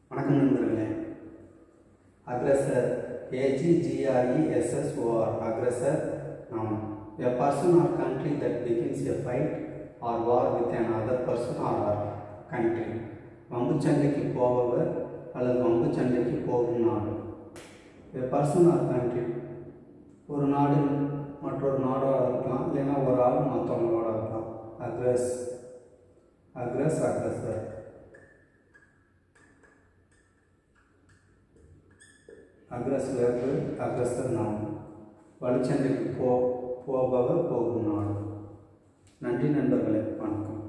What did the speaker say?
வணக்கம் நண்பர்களே aggressor ஏஜிஜிஆர்இஎஸ்எஸ்ஓஆர் aggressor நாம் a person or country that begins a fight or war with another person or or country வம்பு சண்டைக்கு போபவர் அல்லது வம்பு சண்டைக்கு போகும் நாடு a person or country ஒரு நாடு மற்றொரு நாடோட இருக்கலாம் இல்லைன்னா ஒரு ஆள் மற்றவங்களோட இருக்கலாம் aggress aggress aggressor aggress verb aggressor நாம் வலுச்சண்டைக்கு போ போபவர் போகும் நாடு நன்றி நண்பர்களே வணக்கம்